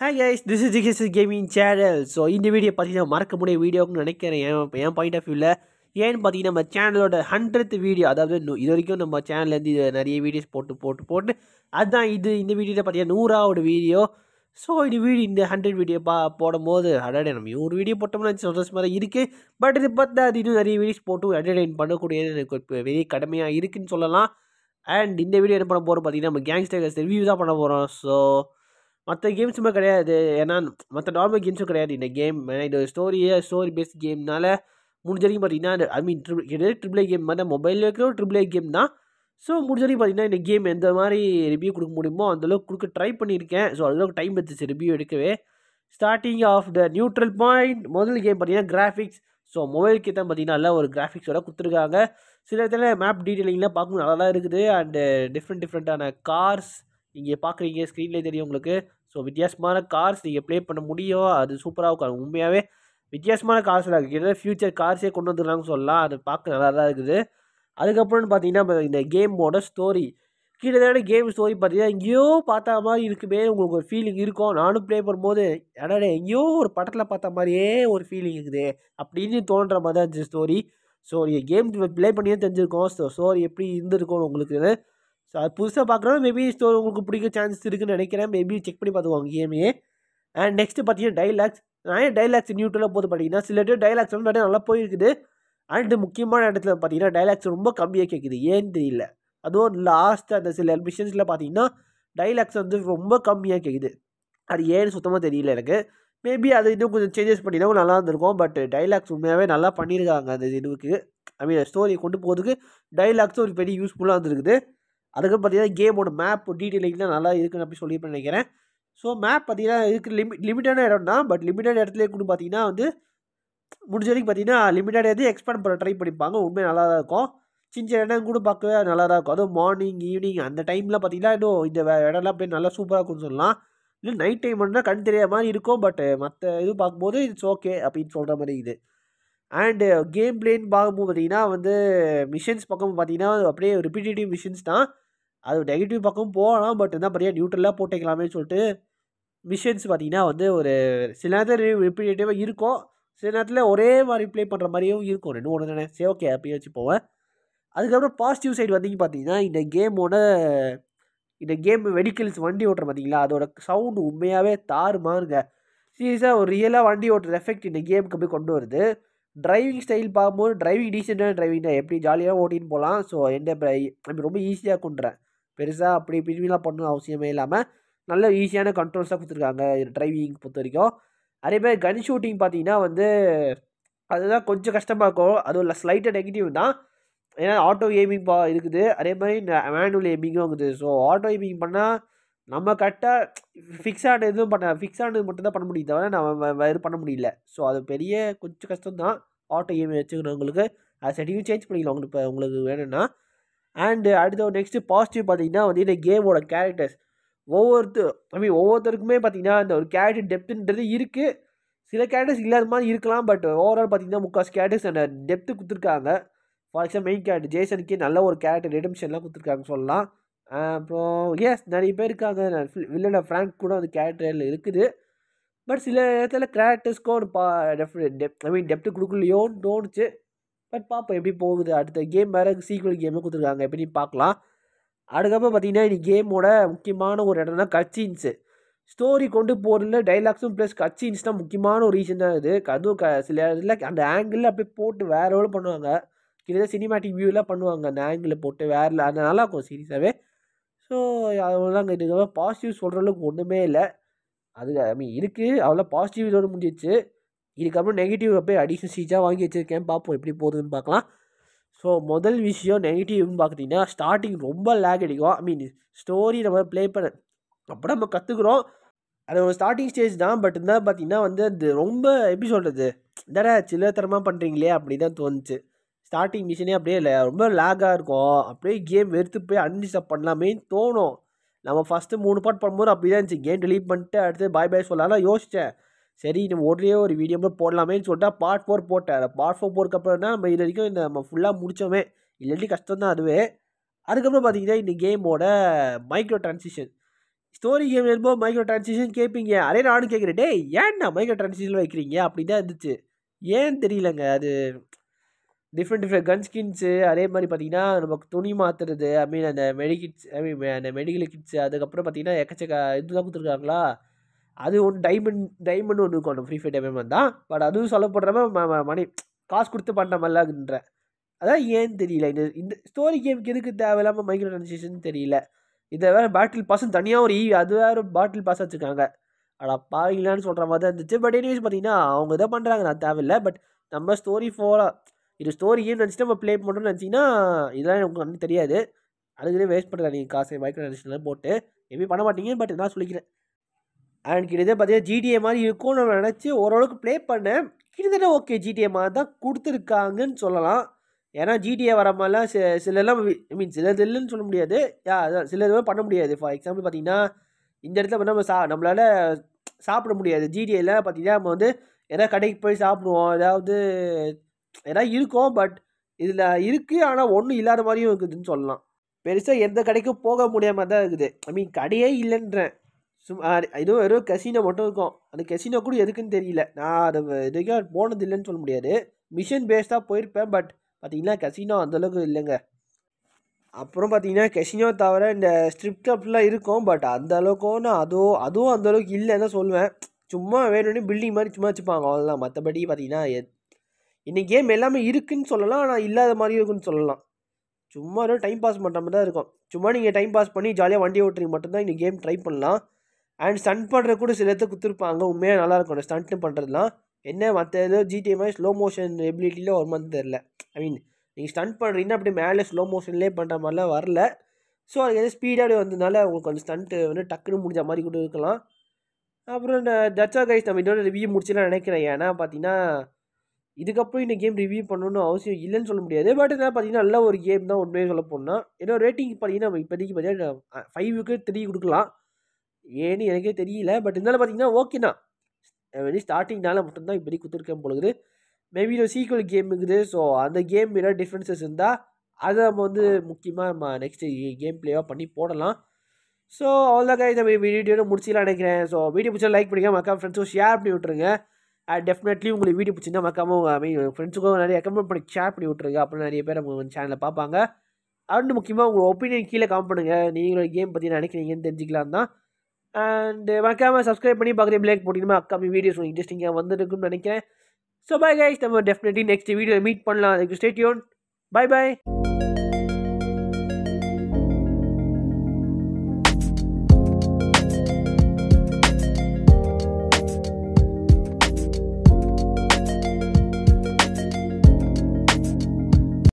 hi guys this is GKS gaming channel so இந்த video பார்த்தீங்கன்னா மறக்க முடிய வீடியோன்னு நினைக்கிறேன் என் என் பாயிண்ட் ஆஃப் வியூவில் ஏன்னு பார்த்தீங்கன்னா நம்ம சேனலோட ஹண்ட்ரட் வீடியோ அதாவது நூ- இது வரைக்கும் நம்ம சேனல்லேருந்து இது நிறைய வீடியோஸ் போட்டு போட்டு போட்டு அதுதான் இது இந்த வீடியோவில் பார்த்தீங்கன்னா நூறாவோட வீடியோ ஸோ இந்த வீடியோ இந்த ஹண்ட்ரட் வீடியோ பா போடும்போது அடாடே நம்ம ஒரு வீடியோ போட்டோம்னா சந்தோஷமாக தான் இருக்குது பட் இது பார்த்தா அது இன்னும் நிறைய வீடியோஸ் போட்டு என்டர்டெயின் பண்ணக்கூடியது எனக்கு ஒரு பெரிய கடமையாக இருக்குன்னு சொல்லலாம் அண்ட் இந்த வீடியோ என்ன பண்ண போகிறோம் பார்த்தீங்கன்னா நம்ம கேங்ஸ்டர்ஸ் ரிவ்யூ தான் பண்ண போகிறோம் ஸோ மற்ற கேம்ஸுமே கிடையாது ஏன்னா மற்ற நார்மல் கேம்ஸும் கிடையாது இந்த கேம் ஏன்னா இது ஸ்டோரியே ஸ்டோரி பேஸ்ட் கேம்னால முடிஞ்ச வரைக்கும் பார்த்தீங்கன்னா ஐ மீன் ட்ரிபிள் கிட்டத்தட்ட ட்ரிபிள் ஏ கேம் மாதிரி மொபைலில் இருக்கிற ஒரு ட்ரிபிள் ஏ கேம் தான் ஸோ முடிஞ்ச வரைக்கும் பார்த்தீங்கன்னா இந்த கேம் எந்த மாதிரி ரிவ்யூ கொடுக்க முடியுமோ அந்தளவுக்கு கொடுக்க ட்ரை பண்ணியிருக்கேன் ஸோ அதுக்கு டைம் எடுத்துச்சு ரிவ்யூ எடுக்கவே starting of the neutral point முதல் கேம் பார்த்தீங்கன்னா கிராஃபிக்ஸ் ஸோ மொபைலுக்கு தான் பார்த்தீங்கன்னா நல்லா ஒரு கிராஃபிக்ஸோட கொடுத்துருக்காங்க சில இடத்துல மேப் டீட்டெயிலிங்லாம் பார்க்கணும் நல்லா தான் இருக்குது அண்டு டிஃப்ரெண்ட் டிஃப்ரெண்ட்டான கார்ஸ் நீங்கள் பார்க்குறீங்க ஸ்க்ரீன்லேயே தெரியும் உங்களுக்கு ஸோ வித்தியாசமான கார்ஸ் நீங்கள் ப்ளே பண்ண முடியும் அது சூப்பராக இருக்கும் உண்மையாகவே வித்தியாசமான கார்ஸ் இருக்குது ஃப்யூச்சர் கார்ஸே கொண்டு வந்துருக்காங்கன்னு சொல்லலாம் அது பார்க்க நல்லா தான் இருக்குது அதுக்கப்புறம்னு பார்த்தீங்கன்னா இப்ப இந்த கேமோட ஸ்டோரி கிட்டத்தட்ட கேம் ஸ்டோரி பார்த்தீங்கன்னா எங்கேயோ பார்த்தா மாதிரி இருக்குமே உங்களுக்கு ஒரு ஃபீலிங் இருக்கும் நானும் ப்ளே பண்ணும்போது அடாடே எங்கேயோ ஒரு படத்தில் பார்த்த மாதிரியே ஒரு ஃபீலிங் இருக்குது அப்படின்னு தோன்ற மாதிரி தான் இருந்துச்சு ஸ்டோரி ஸோ நீங்கள் கேம் ப்ளே பண்ணியே தெரிஞ்சிருக்கோம் ஸோ ஸ்டோரி எப்படி இருந்திருக்கும் உங்களுக்கு ஸோ அது புதுசாக பார்க்குறோம் மேபி ஸ்டோரி உங்களுக்கு பிடிக்க சான்ஸ் இருக்குன்னு நினைக்கிறேன் மேபி செக் பண்ணி பார்த்துக்கோங்க கேமையே அண்ட் நெக்ஸ்ட்டு பார்த்தீங்கன்னா டைலாக்ஸ் நிறைய டைலாக்ஸ் நியூட்ரலாக போது பார்த்தீங்கன்னா சில இடத்துல டைலாக்ஸ் வந்து நிறைய நல்லா போயிருக்குது அண்டு முக்கியமான இடத்துல பார்த்தீங்கன்னா டைலாக்ஸ் ரொம்ப கம்மியாக கேட்குது ஏன்னு தெரியல அதுவும் லாஸ்ட் அந்த சில மிஷன்ஸில் பார்த்தீங்கன்னா டைலாக்ஸ் வந்து ரொம்ப கம்மியாக கேட்குது அது ஏன்னு சுத்தமாக தெரியல எனக்கு மேபி அது இன்னும் கொஞ்சம் சேஞ்சஸ் பண்ணினா கூட நல்லா இருந்திருக்கும் பட் டைலாக்ஸ் உண்மையாகவே நல்லா பண்ணியிருக்காங்க அந்த இதுவுக்கு ஐ மீன் ஸ்டோரியை கொண்டு போகிறதுக்கு டைலாக்ஸ் ஒரு பெரிய யூஸ்ஃபுல்லாக இருந்திருக்குது அதுக்கப்புறம் பார்த்தீங்கன்னா கேமோட மேப் டீட்டெயிலிங்லாம் நல்லா இருக்குன்னு அப்படி சொல்லியிருப்பேன் நினைக்கிறேன் ஸோ மேப் பார்த்தீங்கன்னா இதுக்கு லிமிட் லிமிட்டான இடம் தான் பட் லிமிட்டான இடத்துல கூட பார்த்தீங்கன்னா வந்து முடிஞ்ச வரைக்கும் பார்த்தீங்கன்னா லிமிட்டட் எது எக்ஸ்பேண்ட் பண்ண ட்ரை பண்ணிப்பாங்க உண்மை நல்லா தான் இருக்கும் சின்ன சின்ன இடம் கூட பார்க்கவே நல்லா தான் இருக்கும் அதுவும் மார்னிங் ஈவினிங் அந்த டைமில் பார்த்தீங்கன்னா இன்னும் இந்த வே- இடம்லாம் அப்படியே நல்லா சூப்பராக இருக்கும்னு சொல்லலாம் இல்லை நைட் டைம் பண்ணால் கண் தெரியாத மாதிரி இருக்கும் பட் மற்ற இது பார்க்கும்போது இட்ஸ் ஓகே அப்படின்னு சொல்கிற மாதிரி இது அண்டு கேம் பிளேன்னு பார்க்கும்போது பார்த்தீங்கன்னா வந்து மிஷின்ஸ் பக்கம் பார்த்தீங்கன்னா அப்படியே ரிப்பீட்டேட்டிவ் மிஷின்ஸ் தான் அது நெகட்டிவ் பக்கம் போகலாம் பட் என்ன பண்ணியா நியூட்ரலாக போட்டுக்கலாமேன்னு சொல்லிட்டு மிஷின்ஸ் பார்த்தீங்கன்னா வந்து ஒரு சில நேரத்தில் ரிப்பீட்டேட்டிவாக இருக்கும் சில நேரத்தில் ஒரே மாதிரி ப்ளே பண்ணுற மாதிரியும் இருக்கும் ரெண்டு ஒன்று தானே சரி ஓகே அப்படியே வச்சு போவேன் அதுக்கப்புறம் பாசிட்டிவ் சைடு வந்தீங்க பார்த்தீங்கன்னா இந்த கேமோட இந்த கேம் வெஹிக்கிள்ஸ் வண்டி ஓட்டுற பார்த்தீங்களா அதோட சவுண்டு உண்மையாகவே தாறுமாறுங்க சீரியஸாக ஒரு ரியலாக வண்டி ஓட்டுற எஃபெக்ட் இந்த கேமுக்கு போய் கொண்டு வருது டிரைவிங் ஸ்டைல் பார்க்கும்போது டிரைவிங் டீசெண்டான டிரைவிங் தான் எப்படி ஜாலியாக ஓட்டின்னு போகலாம் ஸோ எந்த ப- I mean ரொம்ப ஈஸியாக கொண்டுறேன் பெருசாக அப்படி பிரிவிலாம் பண்ணணும் அவசியமே இல்லாமல் நல்ல ஈஸியான கண்ட்ரோல்ஸாக கொடுத்துருக்காங்க டிரைவிங் பொறுத்த வரைக்கும் அதே மாதிரி கன் ஷூட்டிங் பார்த்தீங்கன்னா வந்து அதுதான் கொஞ்சம் கஷ்டமாக இருக்கும் அதுவும் ஸ்லைட்டாக நெகட்டிவ் தான் ஏன்னா ஆட்டோ எய்மிங் பா இருக்குது அதே மாதிரி மேனுவல் எய்மிங்கும் இருக்குது ஸோ ஆட்டோ எய்மிங் பண்ணால் நம்ம கரெக்டாக ஃபிக்ஸ் ஆன எதுவும் பண்ண ஃபிக்ஸ் ஆனது மட்டும் தான் பண்ண முடியும் தவிர நம்ம வே- வேறு பண்ண முடியல ஸோ அது பெரிய கொஞ்சம் கஷ்டம் தான் ஆட்டோ எய்ம் வச்சுக்கிறவங்களுக்கு அது செட்டிங்கும் சேஞ்ச் பண்ணிக்கலாம் உங்களுக்கு இப்போ உங்களுக்கு வேணும்னா அண்டு அடுத்த நெக்ஸ்ட்டு பாசிட்டிவ் பார்த்தீங்கன்னா வந்து இந்த கேமோட கேரக்டர்ஸ் ஒவ்வொருத்தர் ஐ மீன் ஒவ்வொருத்தருக்குமே பார்த்தீங்கன்னா இந்த ஒரு கேரக்டர் டெப்த்துன்றது இருக்குது சில கேரக்டர்ஸ் இல்லாத மாதிரி இருக்கலாம் பட் ஓவரால் பார்த்தீங்கன்னா முக்கால்வாசி கேரக்டர்ஸ் அந்த டெப்த்து கொடுத்துருக்காங்க ஃபார் எக்ஸாம்பிள் மெயின் கேரக்டர் ஜேசனுக்கே நல்ல ஒரு கேரக்டர் ரெடம்ஷன்லாம் கொடுத்துருக்காங்க சொல்லலாம் அஹ் அப்புறம் எஸ் நிறைய பேர் இருக்காங்க வில்லன ஃப்ராங்க் கூட அந்த கேரக்டரில் இருக்குது பட் சில இடத்துல கேரக்டர்ஸ்க்கும் ஒரு பா டெப் ஐ மீன் டெப்த்து கொடுக்கலையோன்னு தோணுச்சு பட் பார்ப்போம் எப்படி போகுது அடுத்த கேம் வேறு சீக்வல் கேமே கொடுத்துருக்காங்க எப்படின்னு பார்க்கலாம் அதுக்கப்புறம் பார்த்தீங்கன்னா இந்த கேமோட முக்கியமான ஒரு இடம்னா கட்சின்ஸு ஸ்டோரி கொண்டு போகிறதுல டைலாக்ஸும் ப்ளஸ் கட்சின்ஸ் தான் முக்கியமான ஒரு ரீசன் தான் இது அதுவும் க சில இதில் அந்த ஆங்கிளில் அப்படியே போட்டு வேற எவ்வளோ பண்ணுவாங்க கிட்டத்தட்ட சினிமாட்டிக் வியூலாம் பண்ணுவாங்க அந்த ஆங்கிளில் போட்டு வேறு அது நல்லா இருக்கும் சீரியஸாகவே ஸோ அவ்வளோதாங்க இதுக்காக பாசிட்டிவ் சொல்கிற அளவுக்கு ஒன்றுமே இல்லை அது ஐ மீன் இருக்குது அவ்வளோ பாசிட்டிவ் இதோட முடிஞ்சிச்சு இதுக்கப்புறம் நெகட்டிவ் அப்படியே அடிஷனல் சீச்சாக வாங்கி வச்சுருக்கேன் பார்ப்போம் எப்படி போகுதுன்னு பார்க்கலாம் ஸோ முதல் விஷயம் நெகட்டிவ்னு பார்த்துட்டிங்கன்னா ஸ்டார்டிங் ரொம்ப லேக் அடிக்கும் ஐ மீன் ஸ்டோரி நம்ம ப்ளே பண்ண அப்போ நம்ம கற்றுக்குறோம் அது ஒரு ஸ்டார்டிங் ஸ்டேஜ் தான் பட் இருந்தால் பார்த்தீங்கன்னா வந்து அது ரொம்ப எப்படி சொல்கிறது தர சில்லத்தரமாக பண்ணுறீங்களே அப்படி தான் தோணுச்சு ஸ்டார்டிங் மிஷினே அப்படியே இல்லை ரொம்ப லேக்காக இருக்கும் அப்படியே கேம் வெறுத்து போய் அன்டிஸ்டப் பண்ணலாமேன்னு தோணும் நம்ம ஃபஸ்ட்டு மூணு பார்ட் பண்ணும்போது அப்படி தான் இருந்துச்சு கேம் delete பண்ணிட்டு அடுத்து பாய் பாய் சொல்லலாம் யோசித்தேன் சரி நம்ம ஒரே ஒரு வீடியோ மட்டும் போடலாமேன்னு சொல்லிட்டு பார்ட் ஃபோர் போட்டேன் பார்ட் ஃபோர் போறதுக்கு அப்புறம் தான் நம்ம இது வரைக்கும் இந்த நம்ம ஃபுல்லாக முடித்தோமே இல்லாட்டி கஷ்டம் தான் அதுவே அதுக்கப்புறம் பார்த்தீங்கன்னா இந்த கேமோட மைக்ரோ ட்ரான்சிஷன் ஸ்டோரி கேம் வரும்போது மைக்ரோ ட்ரான்சிஷன் கேட்பீங்க அதே நானும் கேட்குறேன் டேய் ஏன்டா மைக்ரோ ட்ரான்சிஷன் வைக்கிறீங்க அப்படி தான் இருந்துச்சு ஏன் தெரியலங்க அது டிஃப்ரெண்ட் டிஃப்ரெண்ட் கன் ஸ்கின்ஸு அதே மாதிரி பார்த்தீங்கன்னா நமக்கு துணி மாற்றுறது ஐ மீன் அந்த மெடிக்கிட்ஸ் ஐ மீன் அந்த மெடிக்கல் கிட்ஸு அதுக்கப்புறம் பார்த்தீங்கன்னா எக்கச்சக்க இதுதான் கொடுத்துருக்காங்களா அது ஒன்று டைமண்ட் டைமண்ட் ஒன்று இருக்கும் அந்த ஃப்ரீ ஃபயர் டைமண்ட் தான் பட் அதுவும் சொல்லப்படுறப்ப மணி காசு கொடுத்து பண்ணுற மாதிரிலாம்ன்ற அதான் ஏன்னு தெரியல இந்த இந்த ஸ்டோரி கேமுக்கு எதுக்கு தேவையில்லாமல் மைக்ரோ ட்ரான்சேக்ஷன் தெரியல இதை வேறு பாட்டில் பாஸ்ன்னு தனியாக ஒரு ஈ அது வேறு பாட்டில் பாஸ் வச்சுருக்காங்க அடா பாவீங்களான்னு சொல்கிற மாதிரி தான் இருந்துச்சு பட் எனிவேஸ் பார்த்தீங்கன்னா அவங்க இதை பண்ணுறாங்க நான் தேவையில்லை பட் நம்ம ஸ்டோரி ஃபோலாக இது ஸ்டோரி கேம் நினச்சிட்டு நம்ம ப்ளே பண்ணுறோம்னு நினச்சிங்கன்னா இதெல்லாம் எனக்கு ஒன்றும் தெரியாது அதுக்குள்ளே வேஸ்ட் பண்ணுறேன் நீங்கள் காசு மைக்ரோ ட்ரான்சேக்ஷன்லாம் போட்டு எதுவுமே பண்ண மாட்டீங்க பட் நான் சொல்லிக்கிறேன் அண்ட் கிட்டத்தட்ட பார்த்தீங்கன்னா ஜிடிஏ மாதிரி இருக்கும்னு நான் நினச்சி ஓரளவுக்கு ப்ளே பண்ணேன் கிட்டத்தட்ட ஓகே ஜிடிஏ மாதிரி தான் கொடுத்துருக்காங்கன்னு சொல்லலாம் ஏன்னா ஜிடிஏ வர மாதிரிலாம் சி சிலெல்லாம் ஐ மீன் சிலது இல்லைன்னு சொல்ல முடியாது யா அதான் சில இதுவே பண்ண முடியாது ஃபார் எக்ஸாம்பிள் பார்த்தீங்கன்னா இந்த இடத்துல வந்து நம்ம சா நம்மளால் சாப்பிட முடியாது ஜிடிஏல பார்த்தீங்கன்னா நம்ம வந்து எதாவது கடைக்கு போய் சாப்பிடுவோம் ஏதாவது ஏதாவது இருக்கும் பட் இதில் இருக்குது ஆனால் ஒன்றும் இல்லாத மாதிரியும் இருக்குதுன்னு சொல்லலாம் பெருசாக எந்த கடைக்கும் போக முடியாமல் தான் இருக்குது ஐ மீன் கடையே இல்லைன்றேன் சும்மா ஏதோ வெறும் கசினோ மட்டும் இருக்கும் அந்த கசினோ கூட எதுக்குன்னு தெரியல நான் அதை இது வரைக்கும் போனது இல்லைன்னு சொல்ல முடியாது மிஷன் பேஸ்டாக போயிருப்பேன் பட் பார்த்தீங்கன்னா கசினோ அந்தளவுக்கு இல்லைங்க அப்புறம் பார்த்தீங்கன்னா கெசினோ தவிர இந்த ஸ்ட்ரிப் கிளப்லாம் இருக்கும் பட் அந்த அளவுக்கு ஒன்றும் அதுவும் அதுவும் அந்த அளவுக்கு இல்லைன்னு தான் சொல்லுவேன் சும்மா வேணும்னே பில்டிங் மாதிரி சும்மா வச்சுப்பாங்க அவ்வளோதான் மற்றபடி பார்த்தீங்கன்னா இன்னைக்கு கேம் எல்லாமே இருக்குன்னு சொல்லலாம் ஆனால் இல்லாத மாதிரி இருக்குன்னு சொல்லலாம் சும்மா வெறும் டைம் பாஸ் பண்ணுற மாதிரி தான் இருக்கும் சும்மா நீங்கள் டைம் பாஸ் பண்ணி ஜாலியாக வண்டி ஓட்டுறீங்க மட்டும்தான் இந்த கேம் ட்ரை பண்ணலாம் அண்ட் ஸ்டண்ட் பண்ணுற கூட சில இடத்துல கொடுத்துருப்பாங்க உண்மையாக நல்லாயிருக்கும் அந்த ஸ்டண்ட்டு பண்ணுறதுலாம் என்ன மற்ற ஏதோ ஜிடிஏ மாதிரி ஸ்லோ மோஷன் எபிலிட்டியில் ஒரு மாதிரி தெரில ஐ மீன் நீங்கள் ஸ்டண்ட் பண்ணுறீங்கன்னா அப்படி மேலே ஸ்லோ மோஷன்லேயே பண்ணுற மாதிரிலாம் வரல ஸோ அது எதாவது ஸ்பீடாக வந்ததுனால உங்களுக்கு அந்த ஸ்டண்ட்டு வந்து டக்குன்னு முடிஞ்ச மாதிரி கூட இருக்கலாம் அப்புறம் இந்த தட்சா கைஸ் நம்ம இதோட ரிவ்யூ முடிச்சுலாம் நினைக்கிறேன் ஏன்னா பார்த்தீங்கன்னா இதுக்கப்புறம் இந்த கேம் ரிவ்யூ பண்ணணும்னு அவசியம் இல்லைன்னு சொல்ல முடியாது பட் என்ன பார்த்தீங்கன்னா நல்ல ஒரு கேம் தான் உண்மையாக சொல்ல போனால் ஏன்னா ரேட்டிங் பார்த்தீங்கன்னா நம்ம இப்போதைக்கு பார்த்தீங்கன்னா ஃபைவுக்கு த்ரீ கொடுக்கலாம் ஏன்னு எனக்கே தெரியல பட் இருந்தாலும் பார்த்தீங்கன்னா ஓகே தான் வெரி ஸ்டார்டிங்னால மட்டும்தான் இப்போதைக்கு கொடுத்துருக்கேன் பொழுது மேபி ஒரு சீக்குவல் கேம் இருக்குது ஸோ அந்த கேம் ஏதாவது டிஃப்ரென்சஸ் இருந்தால் அதை நம்ம வந்து முக்கியமாக நம்ம நெக்ஸ்ட்டு கேம் ப்ளேவாக பண்ணி போடலாம் ஸோ அவ்வளோதான் guys நம்ம வீடியோ முடிச்சிக்கலாம் நினைக்கிறேன் ஸோ வீடியோ பிடிச்சா லைக் பண்ணிக்க மக்காம ஃப்ரெண்ட்ஸும் ஷேர் பண்ணி விட்ருங்க அண்ட் டெஃபினெட்லி உங்களுக்கு வீடியோ பிடிச்சிருந்தா மக்காம ஐ மீன் ஃப்ரெண்ட்ஸுக்கும் நிறைய ரெக்கமெண்ட் பண்ணி ஷேர் பண்ணி விட்ருங்க அப்புறம் நிறைய பேர் நம்ம சேனலில் பார்ப்பாங்க அண்ட் முக்கியமாக உங்கள் ஒப்பீனியன் கீழே காம் பண்ணுங்கள் நீங்களோட கேம் பற்றி நினைக்கிறீங்கன்னு தெரிஞ்சுக்கலாம் தான் அண்ட் மறக்காமல் சப்ஸ்கிரைப் பண்ணி பக்கத்தில் பிளேக் போட்டிங்கன்னா அப்கமிங் வீடியோஸ் உங்களுக்கு இன்ட்ரெஸ்டிங்காக வந்துருக்குன்னு நினைக்கிறேன் ஸோ பை கைஸ் நம்ம டெஃபினெட்லி நெக்ஸ்ட் வீடியோ மீட் பண்ணலாம் அதுக்கு ஸ்டேட்யூன் பை பை